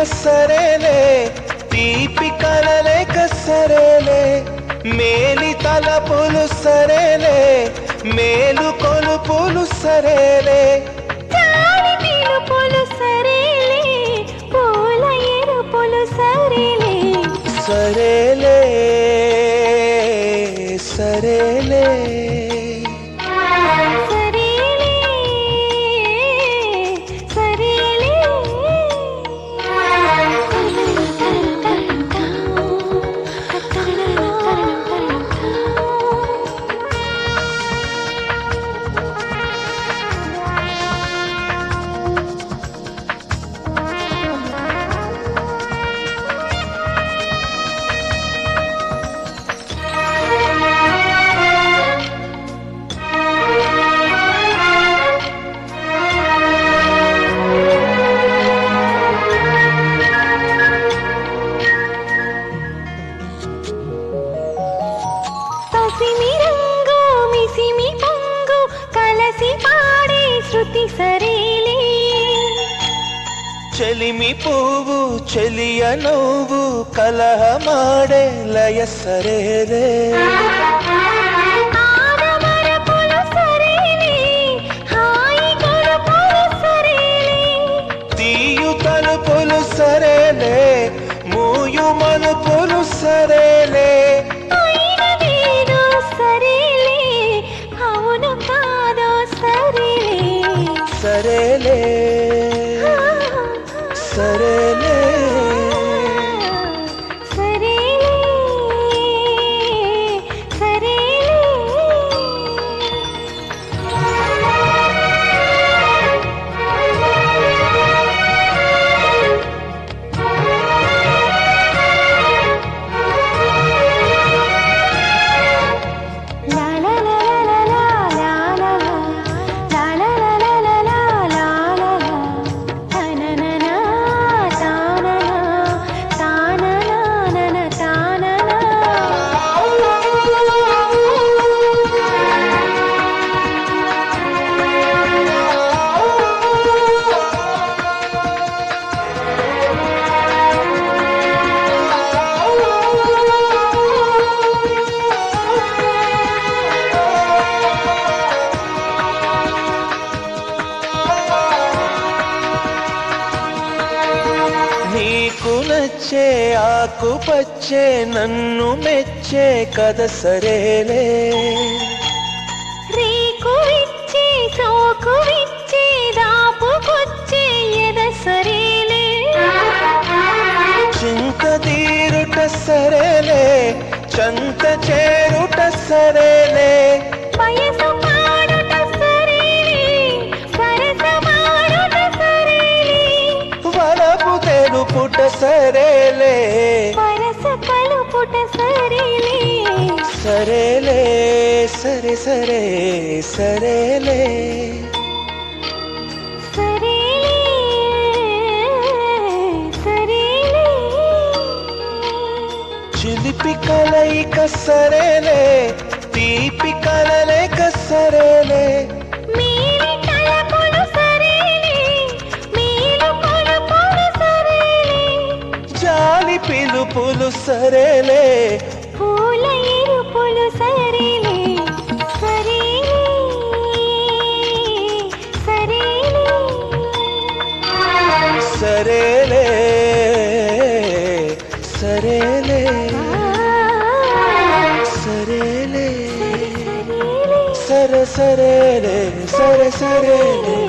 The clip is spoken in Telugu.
సరేలే తీపి కలలేక సరేలే మేలి తలపులు సరేలే మేలు కొలుపులు సరేలే చాలి పిలుపులు సరేలే పూల ఎరుపులు సరేలే సరేలే సరేలే సరేలే సరేలే పసిమి రంగు మిసిమి పొంగు కలసి పాడే శృతి సరేలే చెలిమి పువ్వు చెలియ నువ్వు కలహమాడే లయ సరేలే ఆడమరపులు సరేలే హాయి గొలుపులు సరేలే తీయు తలుపులు సరేలే మూయు మలుపులు సరేలే అయినదేదో సరేలే అవును కాదో సరేలే సరేలే సరేలే సరేలే లా లా లా లా లా లా లా లా లా లా లా లా లా లా లా లా తనననా తాననా తాననా తాననా నీకు నచ్చే ఆకు పచ్చే నన్ను మెచ్చే కథ సరేలే రేకు ఇచ్చే సోకు ఇచ్చే దాపుకొచ్చే ఎద సరేలే చింత తీరుట సరేలే చంత చేరుట సరేలే వయసు పాడుట సరేలే సరసమాడుట సరేలే వరపు తెలుపుట సరేలే వరస కలుపుట సరేలే సరేలే సరే సరే సరేలే సరేలే సరేలే చిలిపి కలయిక సరేలే తీపి కలలేక సరేలే మేలి తలపులు సరేలే మేలు కొలుపులు సరేలే జాలి పిలుపులు సరేలే పూల ఎరుపులు సరేలే సరేలే సరేలే సరేలే సరేలే సరేలే సరేలే సరే సరేలే సరే సరేలే